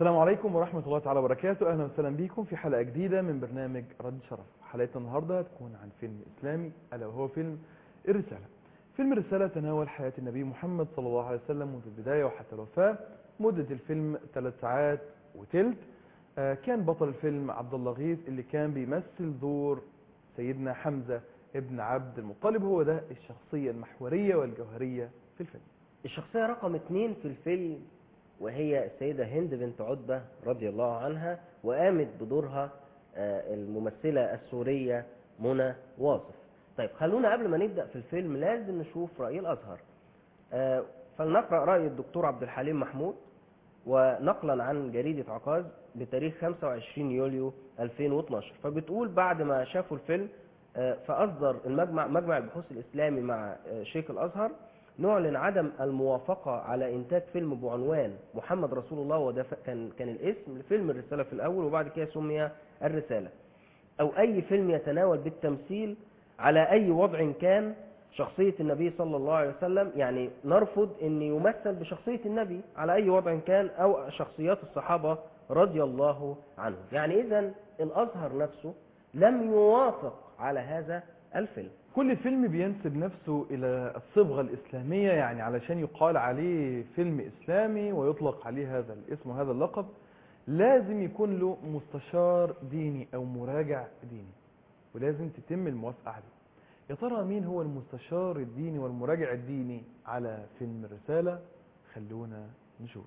السلام عليكم ورحمة الله تعالى وبركاته أهلا وسهلا بكم في حلقة جديدة من برنامج رد شرف حلقتنا النهاردة هتكون عن فيلم إسلامي ألا وهو فيلم الرسالة فيلم الرسالة تناول حياة النبي محمد صلى الله عليه وسلم منذ البداية وحتى الوفاة مدة الفيلم ثلاث ساعات وتلت آه، كان بطل الفيلم عبد الله غيث اللي كان بيمثل دور سيدنا حمزة ابن عبد المطلب هو ده الشخصية المحورية والجوهرية في الفيلم الشخصية رقم اتنين في الفيلم وهي السيدة هند بنت عتبة رضي الله عنها وقامت بدورها آه، الممثلة السورية منى واصف طيب خلونا قبل ما نبدأ في الفيلم لازم نشوف رأي الأزهر آه، فلنقرأ رأي الدكتور عبد الحليم محمود ونقلا عن جريدة عكاظ بتاريخ 25 يوليو 2012 فبتقول بعد ما شافوا الفيلم آه، فأصدر المجمع مجمع البحوث الإسلامي مع آه، شيخ الأزهر نعلن عدم الموافقة على إنتاج فيلم بعنوان محمد رسول الله وده ف- كان كان الاسم لفيلم الرسالة في الأول وبعد كده سمي الرسالة أو أي فيلم يتناول بالتمثيل على أي وضع كان شخصية النبي صلى الله عليه وسلم يعني نرفض أن يمثل بشخصية النبي على أي وضع كان أو شخصيات الصحابة رضي الله عنهم يعني إذا الأزهر نفسه لم يوافق على هذا الفيلم كل فيلم بينسب نفسه إلى الصبغة الإسلامية يعني علشان يقال عليه فيلم إسلامي ويطلق عليه هذا الاسم وهذا اللقب لازم يكون له مستشار ديني أو مراجع ديني ولازم تتم الموافقة عليه يا ترى مين هو المستشار الديني والمراجع الديني على فيلم الرسالة خلونا نشوف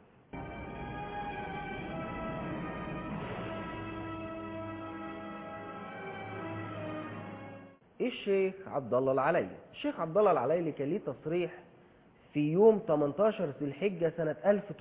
الشيخ عبد الله العليلي الشيخ عبد الله العليلي كان ليه تصريح في يوم 18 ذي الحجة سنة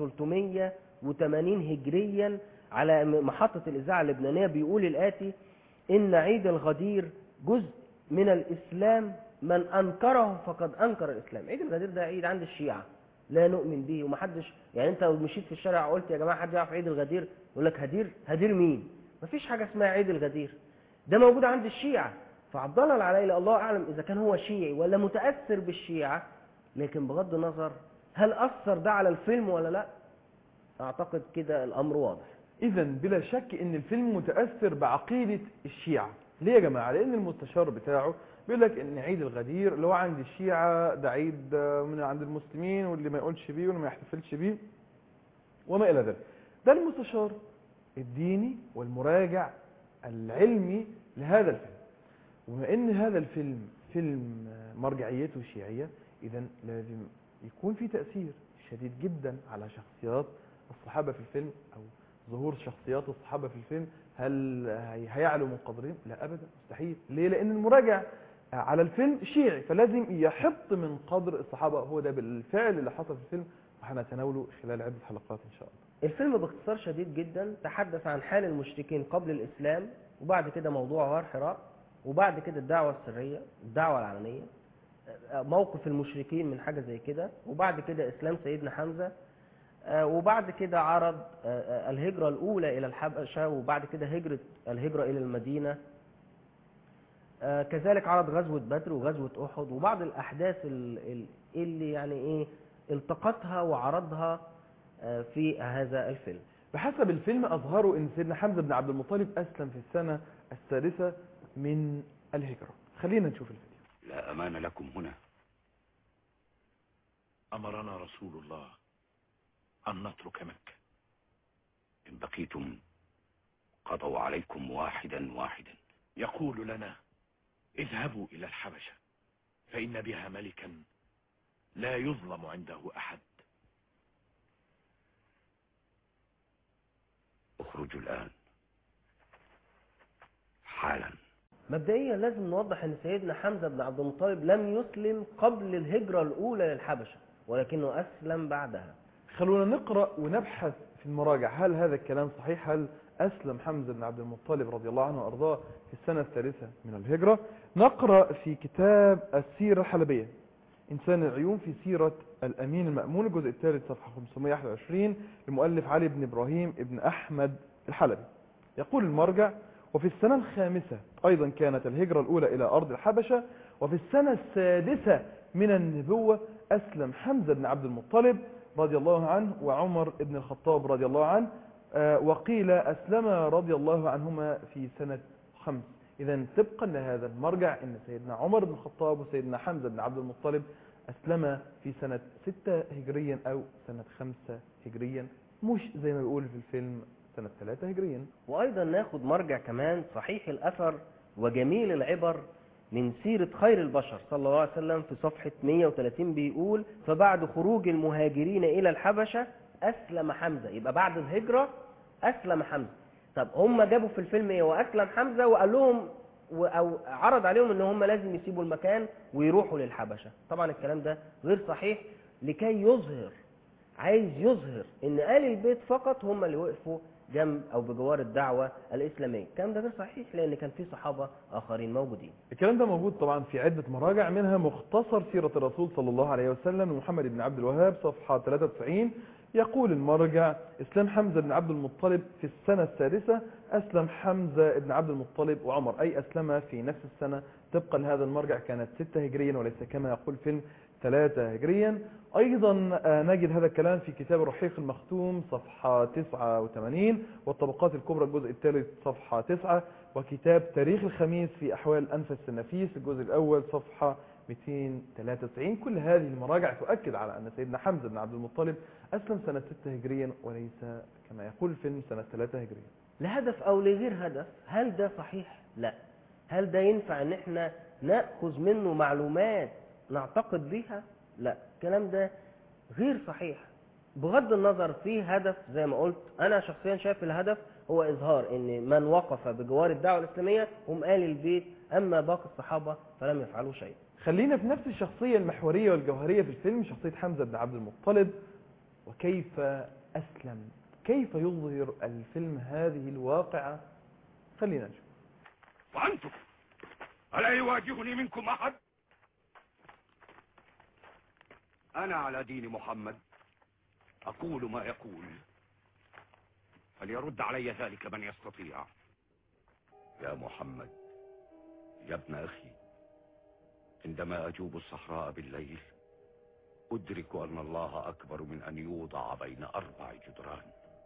1380 هجريا على م- محطة الإذاعة اللبنانية بيقول الآتي إن عيد الغدير جزء من الإسلام من أنكره فقد أنكر الإسلام عيد الغدير ده عيد عند الشيعة لا نؤمن به ومحدش يعني انت لو مشيت في الشارع قلت يا جماعه حد يعرف عيد الغدير يقول لك هدير هدير مين مفيش حاجه اسمها عيد الغدير ده موجود عند الشيعة فعبد الله العليلي الله اعلم اذا كان هو شيعي ولا متاثر بالشيعة لكن بغض النظر هل اثر ده على الفيلم ولا لا اعتقد كده الامر واضح إذا بلا شك إن الفيلم متأثر بعقيدة الشيعة ليه يا جماعة؟ لأن المستشار بتاعه بيقول لك إن عيد الغدير اللي هو عند الشيعة ده عيد آه، من عند المسلمين واللي ما يقولش بيه واللي ما يحتفلش بيه وما إلى ذلك ده المستشار الديني والمراجع العلمي لهذا الفيلم وبما إن هذا الفيلم فيلم آه، مرجعيته شيعية إذا لازم يكون في تأثير شديد جدا على شخصيات الصحابة في الفيلم أو ظهور شخصيات الصحابة في الفيلم هل هي- هيعلو من قدرهم؟ لا أبدا مستحيل ليه؟ لأن المراجع على الفيلم شيعي فلازم يحط من قدر الصحابة هو ده بالفعل اللي حصل في الفيلم وهنتناوله خلال عدة حلقات إن شاء الله الفيلم باختصار شديد جدا تحدث عن حال المشركين قبل الإسلام وبعد كده موضوع غار حراء وبعد كده الدعوة السرية الدعوة العلنية موقف المشركين من حاجة زي كده وبعد كده إسلام سيدنا حمزة آه، وبعد كده عرض آه، آه، الهجرة الأولى إلى الحبشة وبعد كده هجرة الهجرة إلى المدينة آه، كذلك عرض غزوة بدر وغزوة أحد وبعض الأحداث ال- ال- اللي يعني إيه التقطها وعرضها آه، في هذا الفيلم بحسب الفيلم أظهروا أن سيدنا حمزة بن عبد المطلب أسلم في السنة السادسة من الهجرة خلينا نشوف الفيديو لا أمان لكم هنا أمرنا رسول الله أن نترك مكة إن بقيتم قضوا عليكم واحدا واحدا يقول لنا اذهبوا إلى الحبشة فإن بها ملكا لا يظلم عنده أحد اخرجوا الآن حالا مبدئيا لازم نوضح ان سيدنا حمزه بن عبد المطلب لم يسلم قبل الهجره الاولى للحبشه ولكنه اسلم بعدها خلونا نقرأ ونبحث في المراجع هل هذا الكلام صحيح هل أسلم حمزة بن عبد المطلب رضي الله عنه وأرضاه في السنة الثالثة من الهجرة نقرأ في كتاب السيرة الحلبية إنسان العيون في سيرة الأمين المأمون الجزء الثالث صفحة 521 لمؤلف علي بن إبراهيم ابن أحمد الحلبي يقول المرجع وفي السنة الخامسة أيضا كانت الهجرة الأولى إلى أرض الحبشة وفي السنة السادسة من النبوة أسلم حمزة بن عبد المطلب رضي الله عنه وعمر بن الخطاب رضي الله عنه آه، وقيل أسلم رضي الله عنهما في سنة خمس إذا طبقا لهذا المرجع أن سيدنا عمر بن الخطاب وسيدنا حمزة بن عبد المطلب أسلم في سنة ستة هجريا أو سنة خمسة هجريا مش زي ما بيقول في الفيلم سنة ثلاثة هجريا وأيضا ناخد مرجع كمان صحيح الأثر وجميل العبر من سيرة خير البشر صلى الله عليه وسلم في صفحة 130 بيقول فبعد خروج المهاجرين إلى الحبشة أسلم حمزة يبقى بعد الهجرة أسلم حمزة طب هم جابوا في الفيلم إيه وأسلم حمزة وقال لهم و- أو عرض عليهم إن هم لازم يسيبوا المكان ويروحوا للحبشة طبعا الكلام ده غير صحيح لكي يظهر عايز يظهر ان آل البيت فقط هم اللي وقفوا جنب او بجوار الدعوة الاسلامية الكلام ده غير صحيح لان كان في صحابة اخرين موجودين الكلام ده موجود طبعا في عدة مراجع منها مختصر سيرة الرسول صلى الله عليه وسلم لمحمد بن عبد الوهاب صفحة 93 يقول المرجع إسلام حمزة بن عبد المطلب في السنة السادسة أسلم حمزة بن عبد المطلب وعمر أي أسلم في نفس السنة طبقا لهذا المرجع كانت ستة هجريا وليس كما يقول فيلم ثلاثة هجريا أيضا آه، نجد هذا الكلام في كتاب الرحيق المختوم صفحة 89 والطبقات الكبرى الجزء الثالث صفحة 9 وكتاب تاريخ الخميس في أحوال أنفس النفيس الجزء الأول صفحة 293 كل هذه المراجع تؤكد على أن سيدنا حمزة بن عبد المطلب أسلم سنة 6 هجريا وليس كما يقول الفيلم سنة 3 هجريا لهدف او لغير هدف هل ده صحيح لا هل ده ينفع ان احنا ناخذ منه معلومات نعتقد بيها لا الكلام ده غير صحيح بغض النظر في هدف زي ما قلت انا شخصيا شايف الهدف هو اظهار ان من وقف بجوار الدعوه الاسلاميه هم ال البيت اما باقي الصحابه فلم يفعلوا شيء خلينا في نفس الشخصية المحورية والجوهرية في الفيلم شخصية حمزة بن عبد المطلب وكيف أسلم كيف يظهر الفيلم هذه الواقعة خلينا نشوف وأنتم ألا يواجهني منكم أحد أنا على دين محمد أقول ما يقول فليرد علي ذلك من يستطيع يا محمد يا ابن أخي عندما أجوب الصحراء بالليل أدرك أن الله أكبر من أن يوضع بين أربع جدران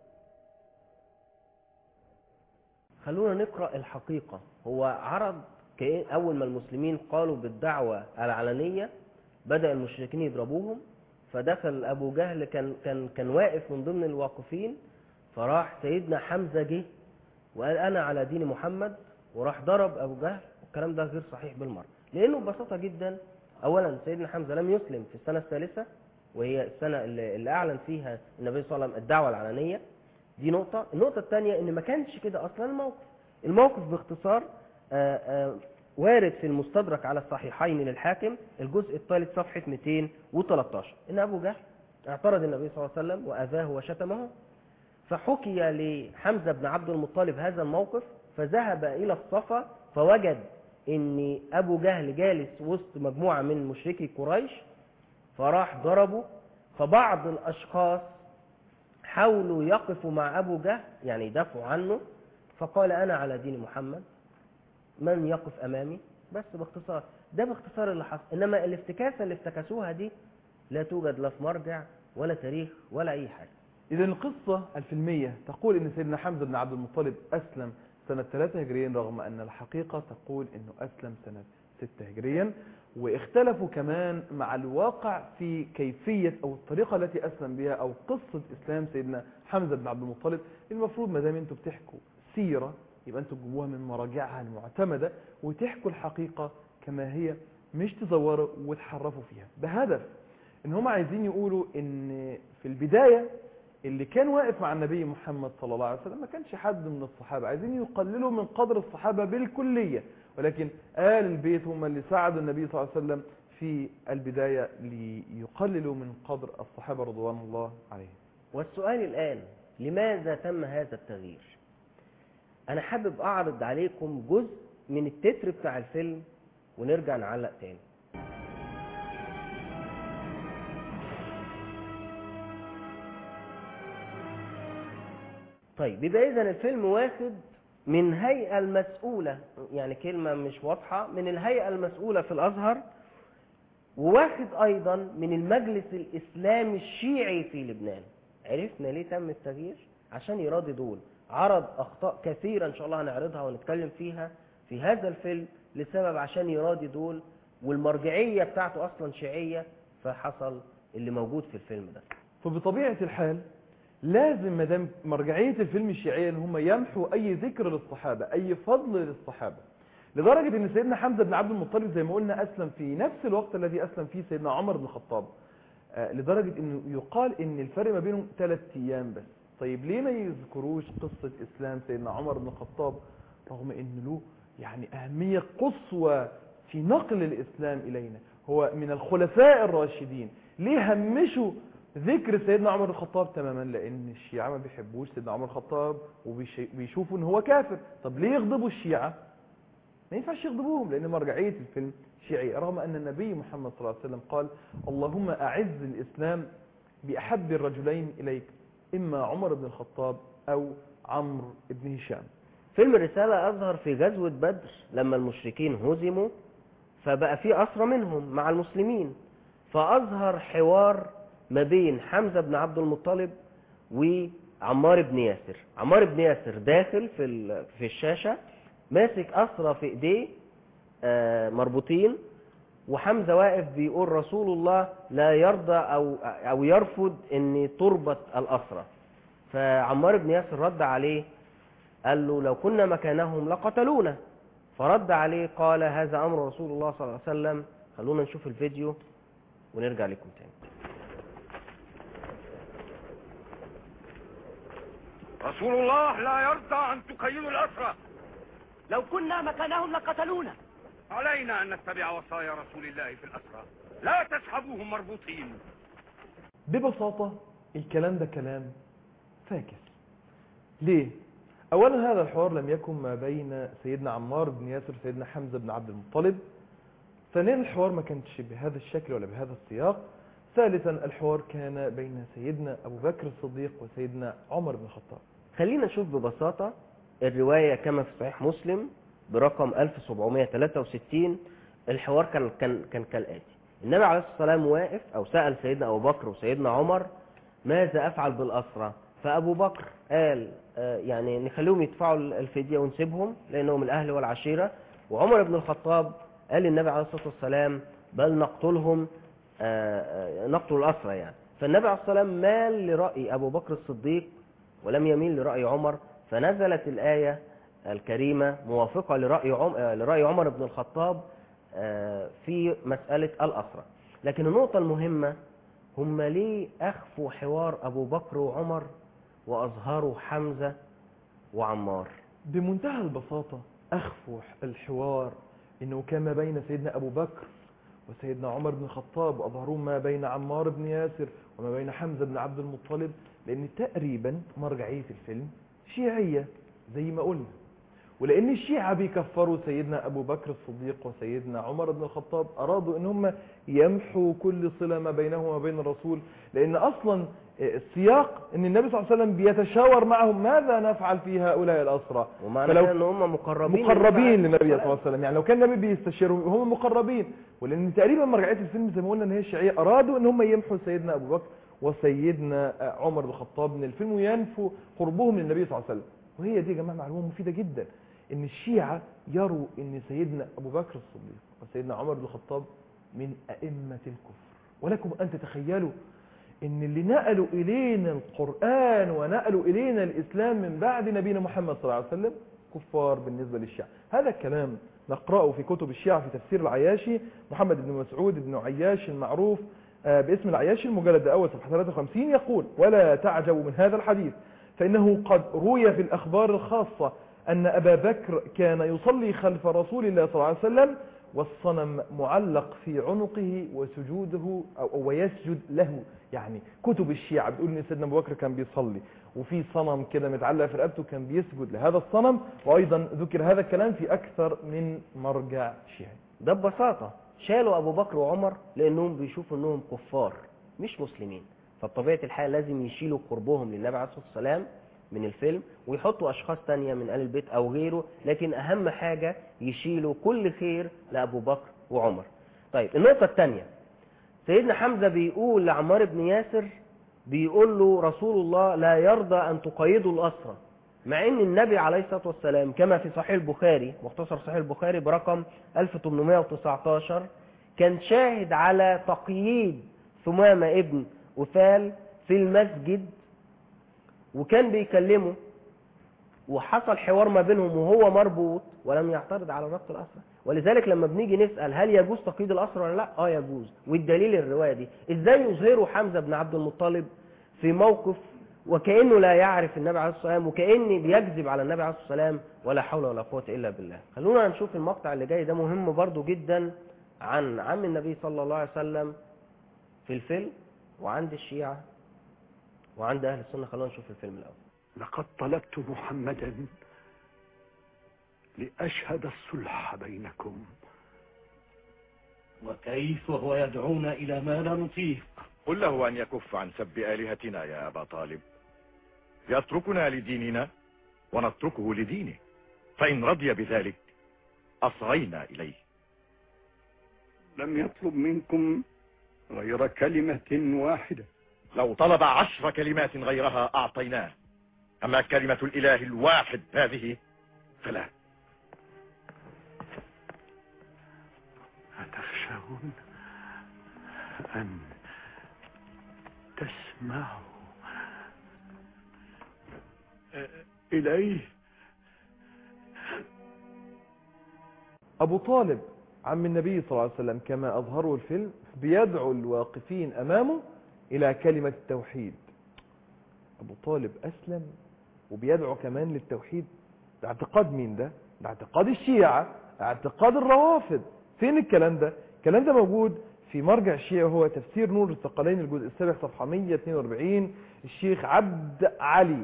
خلونا نقرأ الحقيقة هو عرض كأن أول ما المسلمين قالوا بالدعوة العلنية بدأ المشركين يضربوهم فدخل أبو جهل كان كان كان واقف من ضمن الواقفين فراح سيدنا حمزة جه وقال أنا على دين محمد وراح ضرب أبو جهل والكلام ده غير صحيح بالمرة لأنه ببساطة جدا أولا سيدنا حمزة لم يسلم في السنة الثالثة وهي السنة اللي اللي أعلن فيها النبي صلى الله عليه وسلم الدعوة العلنية دي نقطة النقطة الثانية ان ما كانش كده اصلا الموقف الموقف باختصار آآ آآ وارد في المستدرك على الصحيحين للحاكم الجزء الثالث صفحة 213 ان ابو جهل اعترض النبي صلى الله عليه وسلم واذاه وشتمه فحكي لحمزة بن عبد المطلب هذا الموقف فذهب الى الصفا فوجد ان ابو جهل جالس وسط مجموعة من مشركي قريش فراح ضربه فبعض الاشخاص حاولوا يقفوا مع أبو جهل يعني يدافعوا عنه فقال أنا على دين محمد من يقف أمامي بس باختصار ده باختصار اللي حصل إنما الافتكاسة اللي افتكسوها دي لا توجد لا في مرجع ولا تاريخ ولا أي حاجة إذا القصة الفيلمية تقول أن سيدنا حمزة بن عبد المطلب أسلم سنة 3 هجريا رغم أن الحقيقة تقول أنه أسلم سنة 6 هجريا واختلفوا كمان مع الواقع في كيفية أو الطريقة التي أسلم بها أو قصة إسلام سيدنا حمزة بن عبد المطلب المفروض ما دام أنتم بتحكوا سيرة يبقى أنتم تجيبوها من مراجعها المعتمدة وتحكوا الحقيقة كما هي مش تزوروا وتحرفوا فيها بهدف ان هم عايزين يقولوا ان في البداية اللي كان واقف مع النبي محمد صلى الله عليه وسلم ما كانش حد من الصحابة عايزين يقللوا من قدر الصحابة بالكلية ولكن آل البيت هم اللي ساعدوا النبي صلى الله عليه وسلم في البداية ليقللوا من قدر الصحابة رضوان الله عليهم والسؤال الآن لماذا تم هذا التغيير أنا حابب أعرض عليكم جزء من التتر بتاع الفيلم ونرجع نعلق تاني طيب يبقى إذا الفيلم واخد من هيئة المسؤولة يعني كلمة مش واضحة من الهيئة المسؤولة في الأزهر وواخد أيضا من المجلس الإسلامي الشيعي في لبنان عرفنا ليه تم التغيير عشان يراضي دول عرض اخطاء كثيره ان شاء الله هنعرضها ونتكلم فيها في هذا الفيلم لسبب عشان يراضي دول والمرجعيه بتاعته اصلا شيعيه فحصل اللي موجود في الفيلم ده فبطبيعة الحال لازم ما دام مرجعية الفيلم الشيعية ان هم يمحوا اي ذكر للصحابة اي فضل للصحابة لدرجة ان سيدنا حمزة بن عبد المطلب زي ما قلنا اسلم في نفس الوقت الذي اسلم فيه سيدنا عمر بن الخطاب آه، لدرجة انه يقال ان الفرق ما بينهم ثلاث ايام بس طيب ليه ما يذكروش قصة اسلام سيدنا عمر بن الخطاب رغم ان له يعني اهمية قصوى في نقل الاسلام الينا هو من الخلفاء الراشدين ليه همشوا ذكر سيدنا عمر بن الخطاب تماما لان الشيعة ما بيحبوش سيدنا عمر الخطاب وبيشوفوا ان هو كافر طب ليه يغضبوا الشيعة ما ينفعش يغضبوهم لان مرجعية الفيلم شيعية رغم ان النبي محمد صلى الله عليه وسلم قال اللهم اعز الاسلام باحب الرجلين اليك اما عمر بن الخطاب او عمرو بن هشام فيلم الرسالة أظهر في غزوة بدر لما المشركين هزموا فبقى في أسرى منهم مع المسلمين فأظهر حوار ما بين حمزة بن عبد المطلب وعمار بن ياسر عمار بن ياسر داخل في ال- في الشاشة ماسك أسرى في إيديه آه، مربوطين وحمزة واقف بيقول رسول الله لا يرضى أو أو يرفض أن تربط الأسرى فعمار بن ياسر رد عليه قال له لو كنا مكانهم لقتلونا فرد عليه قال هذا أمر رسول الله صلى الله عليه وسلم خلونا نشوف الفيديو ونرجع لكم تاني رسول الله لا يرضى أن تقيدوا الأسرى لو كنا مكانهم لقتلونا علينا أن نتبع وصايا رسول الله في الأسرى لا تسحبوهم مربوطين ببساطة الكلام ده كلام فاكس ليه؟ أولا هذا الحوار لم يكن ما بين سيدنا عمار بن ياسر وسيدنا حمزة بن عبد المطلب ثانيا الحوار ما كانش بهذا الشكل ولا بهذا السياق ثالثا الحوار كان بين سيدنا أبو بكر الصديق وسيدنا عمر بن الخطاب خلينا نشوف ببساطة الرواية كما في صحيح مسلم برقم 1763 الحوار كان كان كان كالآتي النبي عليه الصلاة والسلام واقف أو سأل سيدنا أبو بكر وسيدنا عمر ماذا أفعل بالأسرى فأبو بكر قال آه، يعني نخليهم يدفعوا الفدية ونسيبهم لأنهم الأهل والعشيرة وعمر بن الخطاب قال للنبي عليه الصلاة والسلام بل نقتلهم آه، آه، نقتل الأسرى يعني فالنبي عليه الصلاة والسلام مال لرأي أبو بكر الصديق ولم يميل لرأي عمر فنزلت الآية الكريمة موافقة لرأي عم... آه، لرأي عمر بن الخطاب آه، في مسألة الأسرى لكن النقطة المهمة هم ليه أخفوا حوار أبو بكر وعمر وأظهروا حمزة وعمار بمنتهى البساطة أخفوا الحوار إنه كان ما بين سيدنا أبو بكر وسيدنا عمر بن الخطاب وأظهروا ما بين عمار بن ياسر وما بين حمزة بن عبد المطلب لأن تقريبا مرجعية الفيلم شيعية زي ما قلنا ولأن الشيعة بيكفروا سيدنا أبو بكر الصديق وسيدنا عمر بن الخطاب أرادوا أن هم يمحوا كل صلة ما بينهم وما بين الرسول لأن أصلا السياق أن النبي صلى الله عليه وسلم بيتشاور معهم ماذا نفعل في هؤلاء الأسرى ومعنى فلو- كده ان هم مقربين مقربين للنبي صلى عليه الله عليه وسلم يعني لو كان النبي بيستشيرهم هم مقربين ولان تقريبا مرجعيه الفيلم زي ما قلنا ان هي الشيعيه ارادوا ان هم يمحوا سيدنا ابو بكر وسيدنا عمر بن الخطاب من الفيلم وينفوا قربهم للنبي صلى الله عليه وسلم وهي دي يا جماعه معلومه مفيده جدا ان الشيعه يروا ان سيدنا ابو بكر الصديق وسيدنا عمر بن الخطاب من ائمه الكفر ولكم ان تتخيلوا ان اللي نقلوا الينا القرآن ونقلوا الينا الاسلام من بعد نبينا محمد صلى الله عليه وسلم كفار بالنسبة للشيعة هذا الكلام نقرأه في كتب الشيعة في تفسير العياشي محمد بن مسعود بن عياش المعروف آه، باسم العياشي المجلد الأول صفحة 53 يقول ولا تعجبوا من هذا الحديث فإنه قد روي في الأخبار الخاصة أن أبا بكر كان يصلي خلف رسول الله صلى الله عليه وسلم والصنم معلق في عنقه وسجوده أو أو ويسجد له يعني كتب الشيعة بتقول ان سيدنا ابو بكر كان بيصلي وفي صنم كده متعلق في رقبته كان بيسجد لهذا الصنم وايضا ذكر هذا الكلام في اكثر من مرجع شيعي ده ببساطة شالوا أبو بكر وعمر لأنهم بيشوفوا أنهم كفار مش مسلمين فبطبيعة الحال لازم يشيلوا قربهم للنبي عليه الصلاة والسلام من الفيلم ويحطوا أشخاص تانية من آل البيت أو غيره لكن أهم حاجة يشيلوا كل خير لأبو بكر وعمر طيب النقطة الثانية سيدنا حمزة بيقول لعمار بن ياسر بيقول له رسول الله لا يرضى أن تقيدوا الأسرى مع ان النبي عليه الصلاة والسلام كما في صحيح البخاري مختصر صحيح البخاري برقم 1819 كان شاهد على تقييد ثمامة ابن أثال في المسجد وكان بيكلمه وحصل حوار ما بينهم وهو مربوط ولم يعترض على ربط الأسرى ولذلك لما بنيجي نسأل هل يجوز تقييد الأسرى ولا لا اه يجوز والدليل الرواية دي ازاي يظهروا حمزة بن عبد المطلب في موقف وكأنه لا يعرف النبي عليه الصلاة والسلام وكأنه بيكذب على النبي عليه الصلاة والسلام ولا حول ولا قوة إلا بالله خلونا نشوف المقطع اللي جاي ده مهم برضو جدا عن عم النبي صلى الله عليه وسلم في الفيلم وعند الشيعة وعند أهل السنة خلونا نشوف الفيلم الأول لقد طلبت محمدا لأشهد الصلح بينكم وكيف وهو يدعونا إلى ما لا نطيق قل له أن يكف عن سب آلهتنا يا أبا طالب يتركنا لديننا ونتركه لدينه فإن رضي بذلك أصغينا إليه لم يطلب منكم غير كلمة واحدة لو طلب عشر كلمات غيرها أعطيناه أما كلمة الإله الواحد هذه فلا أتخشون أن تسمعوا إليه أبو طالب عم النبي صلى الله عليه وسلم كما أظهره الفيلم بيدعو الواقفين أمامه إلى كلمة التوحيد أبو طالب أسلم وبيدعو كمان للتوحيد ده اعتقاد مين ده؟ ده اعتقاد الشيعة اعتقاد الروافض فين الكلام ده؟ الكلام ده موجود في مرجع الشيعي وهو تفسير نور الثقلين الجزء السابع صفحة 142 الشيخ عبد علي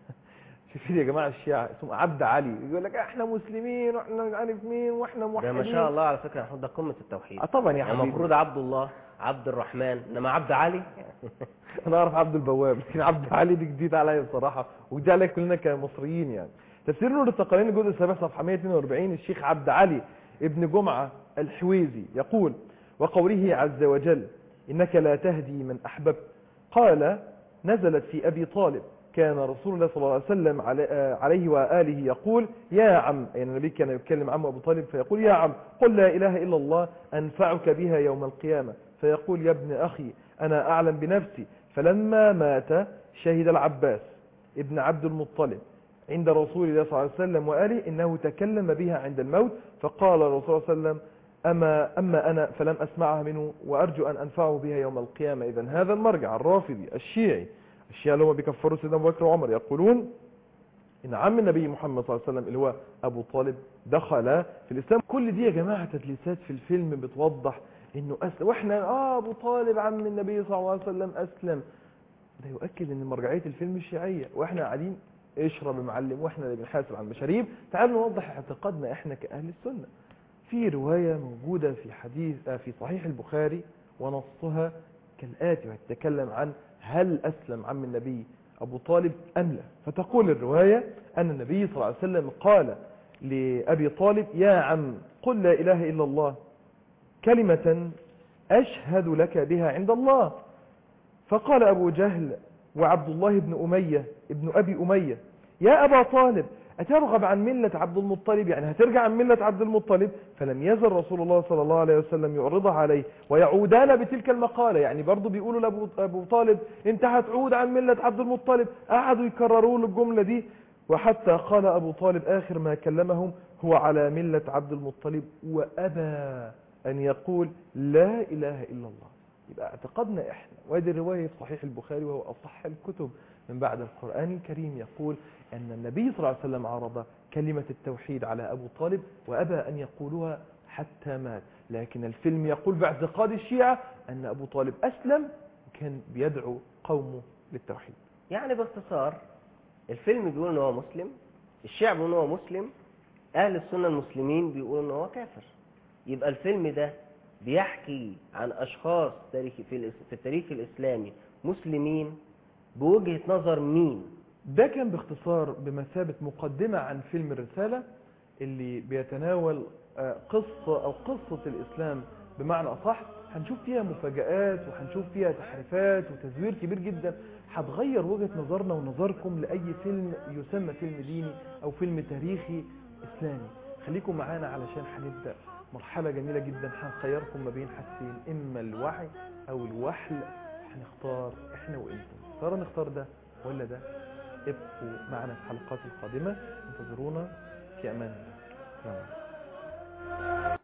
شوفين يا جماعة الشيعة اسمه عبد علي يقول لك احنا مسلمين واحنا مش عارف مين واحنا ده موحدين ما شاء الله على فكرة محمود ده قمة التوحيد آه طبعا يا يعني حبيبي المفروض عبد الله عبد الرحمن انما عبد علي انا اعرف عبد البواب لكن عبد علي دي جديد عليا بصراحه وجديد عليا كلنا كمصريين يعني تفسير نور الثقلين الجزء السابع صفحه 142 الشيخ عبد علي ابن جمعه الحويزي يقول وقوله عز وجل انك لا تهدي من احببت قال نزلت في ابي طالب كان رسول الله صلى الله عليه وسلم علي- آه، عليه واله يقول يا عم يعني النبي كان يتكلم عمه ابو طالب فيقول يا عم قل لا اله الا الله انفعك بها يوم القيامه فيقول يا ابن اخي انا اعلم بنفسي فلما مات شهد العباس ابن عبد المطلب عند رسول الله صلى الله عليه وسلم وآله إنه تكلم بها عند الموت فقال الرسول صلى الله عليه وسلم أما, أما أنا فلم أسمعها منه وأرجو أن أنفعه بها يوم القيامة إذا هذا المرجع الرافضي الشيعي الشيعة اللي هم بيكفروا سيدنا أبو بكر وعمر يقولون إن عم النبي محمد صلى الله عليه وسلم اللي هو أبو طالب دخل في الإسلام كل دي يا جماعة تدليسات في الفيلم بتوضح إنه أسلم وإحنا آه أبو طالب عم النبي صلى الله عليه وسلم أسلم ده يؤكد ان مرجعيه الفيلم الشيعيه واحنا قاعدين اشرب يا معلم واحنا اللي بنحاسب على المشاريب تعالوا نوضح اعتقادنا احنا كاهل السنه في روايه موجوده في حديث آه، في صحيح البخاري ونصها كالاتي وتتكلم عن هل اسلم عم النبي ابو طالب ام لا فتقول الروايه ان النبي صلى الله عليه وسلم قال لابي طالب يا عم قل لا اله الا الله كلمه اشهد لك بها عند الله فقال أبو جهل وعبد الله بن أمية ابن أبي أمية يا أبا طالب أترغب عن ملة عبد المطلب يعني هترجع عن ملة عبد المطلب فلم يزل رسول الله صلى الله عليه وسلم يعرضها عليه ويعودان بتلك المقالة يعني برضو بيقولوا لأبو أبو طالب انت هتعود عن ملة عبد المطلب قعدوا يكرروا له الجملة دي وحتى قال أبو طالب آخر ما كلمهم هو على ملة عبد المطلب وأبى أن يقول لا إله إلا الله يبقى اعتقدنا احنا وهذه الرواية في صحيح البخاري وهو أصح الكتب من بعد القرآن الكريم يقول أن النبي صلى الله عليه وسلم عرض كلمة التوحيد على أبو طالب وأبى أن يقولها حتى مات لكن الفيلم يقول باعتقاد الشيعة أن أبو طالب أسلم وكان بيدعو قومه للتوحيد يعني باختصار الفيلم بيقول ان هو مسلم الشيعة بيقول ان هو مسلم اهل السنة المسلمين بيقولوا ان هو كافر يبقى الفيلم ده بيحكي عن اشخاص تاريخي في, الإس- في التاريخ الاسلامي مسلمين بوجهة نظر مين ده كان باختصار بمثابة مقدمة عن فيلم الرسالة اللي بيتناول آه، قصة أو قصة الإسلام بمعنى أصح هنشوف فيها مفاجآت وهنشوف فيها تحريفات وتزوير كبير جدا هتغير وجهة نظرنا ونظركم لأي فيلم يسمى فيلم ديني أو فيلم تاريخي إسلامي خليكم معانا علشان هنبدأ مرحلة جميلة جدا هنخيركم ما بين حاجتين إما الوعي أو الوحل هنختار إحنا وإنتم ترى نختار ده ولا ده ابقوا معنا في الحلقات القادمة انتظرونا في أمان الله السلام عليكم